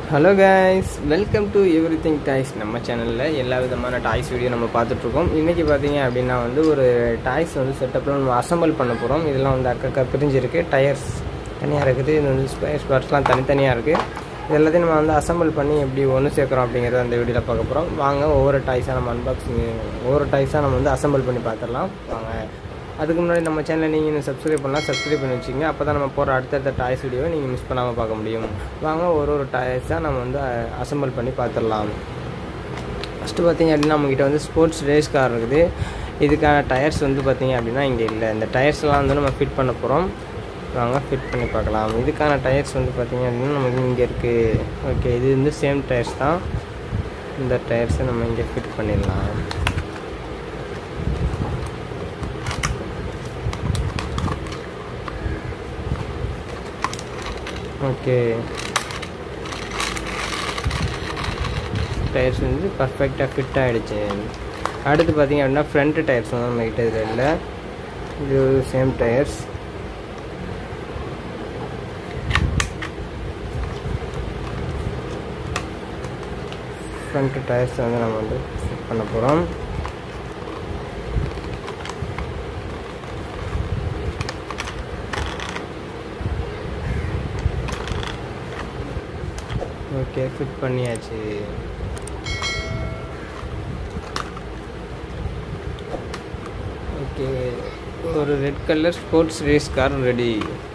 hello guys welcome to everything toys நம்ம சேனலில் எல்லா விதமான டாய்ஸ் வீடியோ நம்ம பார்த்துட்ருக்கோம் இன்றைக்கி பார்த்தீங்க அப்படின்னா வந்து ஒரு டாய்ஸ் வந்து செட்டப்பில் நம்ம அசம்பிள் பண்ண போகிறோம் இதெல்லாம் வந்து அக்கா பிரிஞ்சிருக்கு டயர்ஸ் தனியாக இருக்குது இது வந்து ஸ்பேஸ் பார்ட்ஸ்லாம் தனித்தனியாக இருக்குது இது எல்லாத்தையும் நம்ம வந்து அசம்பிள் பண்ணி எப்படி ஒன்று சேர்க்குறோம் அப்படிங்கிறத அந்த வீடியோவில் பார்க்க போகிறோம் வாங்க ஒவ்வொரு டாய்ஸாக நம்ம அன்பாக்சிங் ஒவ்வொரு டாய்ஸாக நம்ம வந்து அசம்பிள் பண்ணி பார்த்துடலாம் வாங்க அதுக்கு முன்னாடி நம்ம சேனலை நீங்கள் இன்னும் சப்ஸ்கிரைப் பண்ணலாம் சப்ஸ்கிரைப் பண்ணி வச்சுங்க அப்போ தான் நம்ம போகிற அடுத்தடுத்த டாய்ஸ் வீடியோவை நீங்கள் மிஸ் பண்ணாமல் பார்க்க முடியும் வாங்க ஒரு ஒரு டாய்ஸாக நம்ம வந்து அசம்பிள் பண்ணி பார்த்துடலாம் ஃபஸ்ட்டு பார்த்தீங்க அப்படின்னா நம்மக்கிட்ட வந்து ஸ்போர்ட்ஸ் ரேஸ் கார் இருக்குது இதுக்கான டயர்ஸ் வந்து பார்த்தீங்க அப்படின்னா இங்கே இல்லை இந்த டயர்ஸ்லாம் வந்து நம்ம ஃபிட் பண்ண போகிறோம் வாங்க ஃபிட் பண்ணி பார்க்கலாம் இதுக்கான டயர்ஸ் வந்து பார்த்தீங்க அப்படின்னா நமக்கு இங்கே இருக்குது ஓகே இது வந்து சேம் டயர்ஸ் தான் இந்த டயர்ஸை நம்ம இங்கே ஃபிட் பண்ணிடலாம் ஓகே டயர்ஸ் வந்து பர்ஃபெக்டாக ஃபிட் ஆகிடுச்சு அடுத்து பார்த்தீங்க அப்படின்னா ஃப்ரண்ட் டயர்ஸ் வந்து நம்மக்கிட்ட இதில் இல்லை இது சேம் டயர்ஸ் ஃப்ரண்ட் டயர்ஸ் வந்து நம்ம வந்து ஃபிட் பண்ண போகிறோம் ஓகே ஃபிட் பண்ணியாச்சு ஓகே ஒரு red colour sports race car ready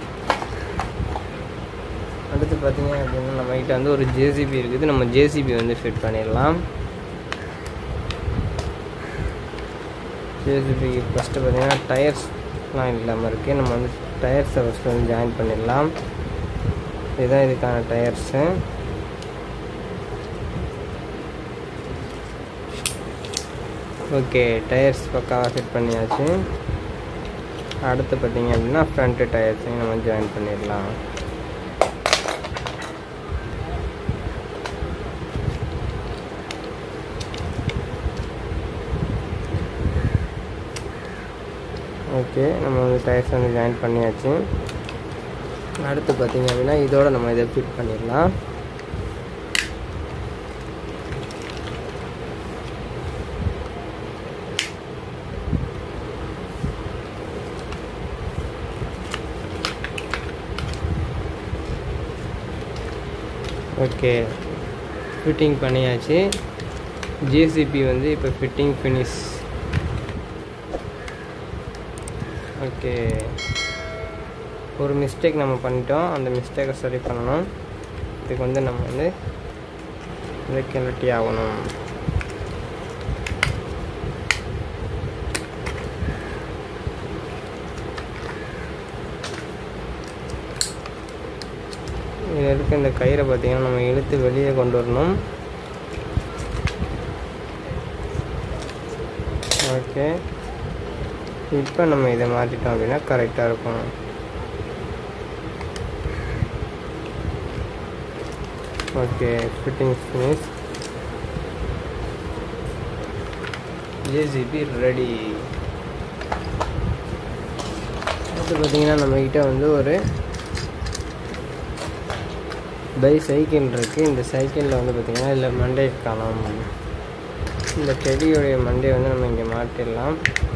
அடுத்து பார்த்தீங்க அப்படின்னா நம்மகிட்ட வந்து ஒரு ஜேசிபி இருக்குது நம்ம ஜேசிபி வந்து ஃபிட் பண்ணிடலாம் ஜேசிபிக்கு ஃபஸ்ட்டு பார்த்தீங்கன்னா டயர்ஸ்லாம் இல்லாமல் இருக்குது நம்ம வந்து டயர்ஸை ஃபஸ்ட்டு வந்து ஜாயின் பண்ணிடலாம் இதுதான் இதுக்கான டயர்ஸு ஓகே டயர்ஸ் பக்காவாக ஃபிட் பண்ணியாச்சு அடுத்து பார்த்தீங்க அப்படின்னா ஃப்ரண்ட்டு டயர்ஸையும் நம்ம ஜாயின் பண்ணிடலாம் ஓகே நம்ம வந்து டயர்ஸ் வந்து ஜாயின் பண்ணியாச்சு அடுத்து பார்த்தீங்க அப்படின்னா இதோட நம்ம இதை ஃபிட் பண்ணிடலாம் ஓகே ஃபிட்டிங் பண்ணியாச்சு ஜேசிபி வந்து இப்போ ஃபிட்டிங் ஃபினிஷ் ஓகே ஒரு மிஸ்டேக் நம்ம பண்ணிட்டோம் அந்த மிஸ்டேக்கை சரி பண்ணணும் இதுக்கு வந்து நம்ம வந்து இதை கிளட்டி ஆகணும் இதில் இருக்க இந்த கயிறை பார்த்தீங்கன்னா நம்ம இழுத்து வெளியே கொண்டு வரணும் ஓகே இப்போ நம்ம இதை மாற்றிட்டோம் அப்படின்னா கரெக்டாக இருக்கும் okay fitting finish JCB ready அடுத்து பார்த்தீங்கன்னா நம்மக்கிட்ட வந்து ஒரு பை சைக்கிள் இருக்குது இந்த சைக்கிளில் வந்து பார்த்திங்கன்னா இதில் மண்டே காணும் இந்த செடியுடைய மண்டே வந்து நம்ம இங்கே மாட்டிடலாம்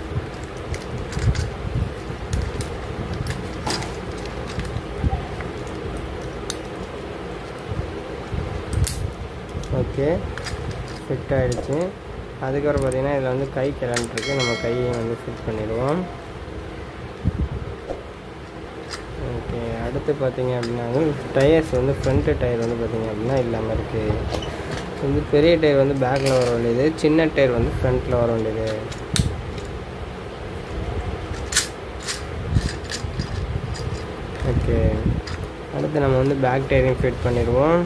ஓகே ஃபிட் ஆகிடுச்சு அதுக்கப்புறம் பார்த்திங்கன்னா இதில் வந்து கை கிளம்பிட்டுருக்கு நம்ம கையையும் வந்து ஃபிட் பண்ணிடுவோம் ஓகே அடுத்து பார்த்தீங்க அப்படின்னா டயர்ஸ் வந்து ஃப்ரண்ட்டு டயர் வந்து பார்த்தீங்க அப்படின்னா இல்லாமல் இருக்குது வந்து பெரிய டயர் வந்து பேக்கில் வர வேண்டியது சின்ன டயர் வந்து ஃப்ரண்ட்டில் வர வேண்டியது ஓகே அடுத்து நம்ம வந்து பேக் டயரையும் ஃபிட் பண்ணிடுவோம்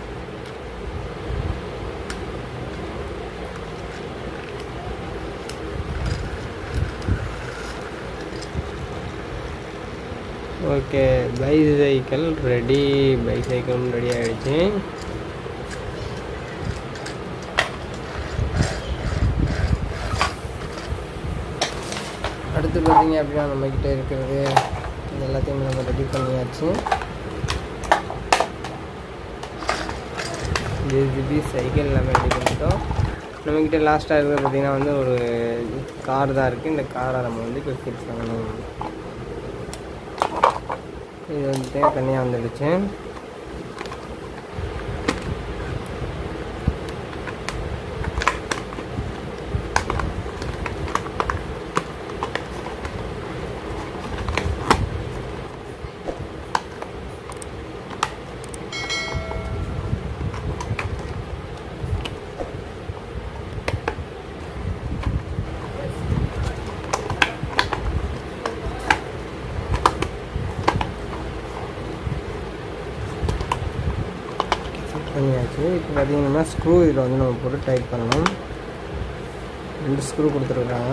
ஓகே பைசைக்கிள் ரெடி பைசைக்கிளும் ரெடி ஆகிடுச்சு அடுத்து பார்த்தீங்க அப்படின்னா நம்மக்கிட்ட இருக்கிறது இது எல்லாத்தையும் நம்ம ரெடி பண்ணியாச்சு ஜேசிபி சைக்கிள் எல்லாமே ரெடி பண்ணிட்டோம் நம்மக்கிட்ட லாஸ்ட்டாக இருக்கிறது பார்த்திங்கன்னா வந்து ஒரு கார் தான் இருக்குது இந்த காரை நம்ம வந்து இப்போ ஃபிக்ஸ் பண்ணணும் இது வந்துட்டு தனியாக வந்துடுச்சு செட் பண்ணியாச்சு இப்போ பார்த்தீங்கன்னா ஸ்க்ரூ இதில் வந்து நம்ம போட்டு டைட் பண்ணணும் ரெண்டு ஸ்க்ரூ கொடுத்துருக்காங்க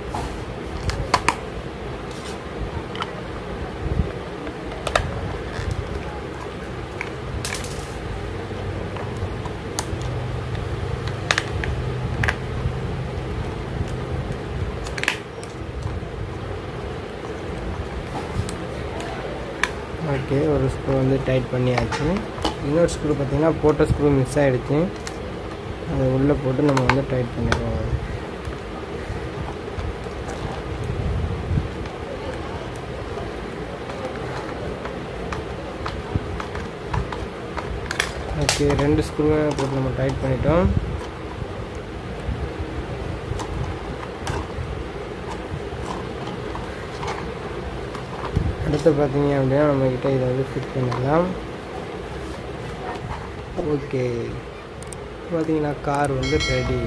ஓகே ஒரு ஸ்க்ரூ வந்து டைட் பண்ணியாச்சு இன்னொரு ஸ்க்ரூ பார்த்தீங்கன்னா போட்ட ஸ்க்ரூ மிஸ் ஆகிடுச்சு அதை உள்ளே போட்டு நம்ம வந்து டைட் பண்ணிடுவோம் ஓகே ரெண்டு ஸ்க்ரூவை போட்டு நம்ம டைட் பண்ணிட்டோம் அடுத்து பார்த்தீங்க அப்படின்னா நம்மக்கிட்ட இதை வந்து ஃபிட் பண்ணிடலாம் ஓகே பார்த்தீங்கன்னா கார் வந்து ரெடி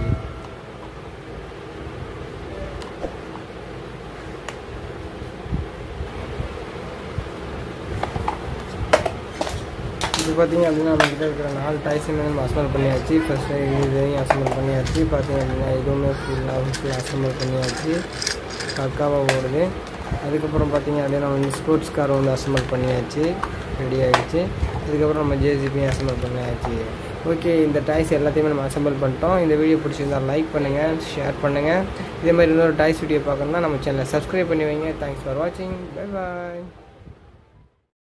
இது பார்த்தீங்க அப்படின்னா நம்மக்கிட்ட இருக்கிற நாலு டாய்ஸுமே நம்ம அசம்பிள் பண்ணியாச்சு ஃபஸ்ட்டு இதையும் அசம்பிள் பண்ணியாச்சு பார்த்தீங்க அப்படின்னா இதுவுமே ஃபுல்லாக ஃபுல்லாக அசம்பிள் பண்ணியாச்சு பக்காவாக ஓடுது அதுக்கப்புறம் பார்த்தீங்க அப்படின்னா வந்து ஸ்போர்ட்ஸ் கார் வந்து அசம்பிள் பண்ணியாச்சு ரெடி ஆகிடுச்சு அதுக்கப்புறம் நம்ம ஜேசிபியும் அசம்பிள் பண்ணியாச்சு ஓகே இந்த டாய்ஸ் எல்லாத்தையுமே நம்ம அசம்பிள் பண்ணிட்டோம் இந்த வீடியோ பிடிச்சிருந்தா லைக் பண்ணுங்கள் ஷேர் பண்ணுங்கள் இதே மாதிரி இன்னொரு டாய்ஸ் வீடியோ பார்க்கணுன்னா நம்ம சேனலை சப்ஸ்கிரைப் பண்ணி வைங்க தேங்க்ஸ் ஃபார் வாட்சிங் பை பாய்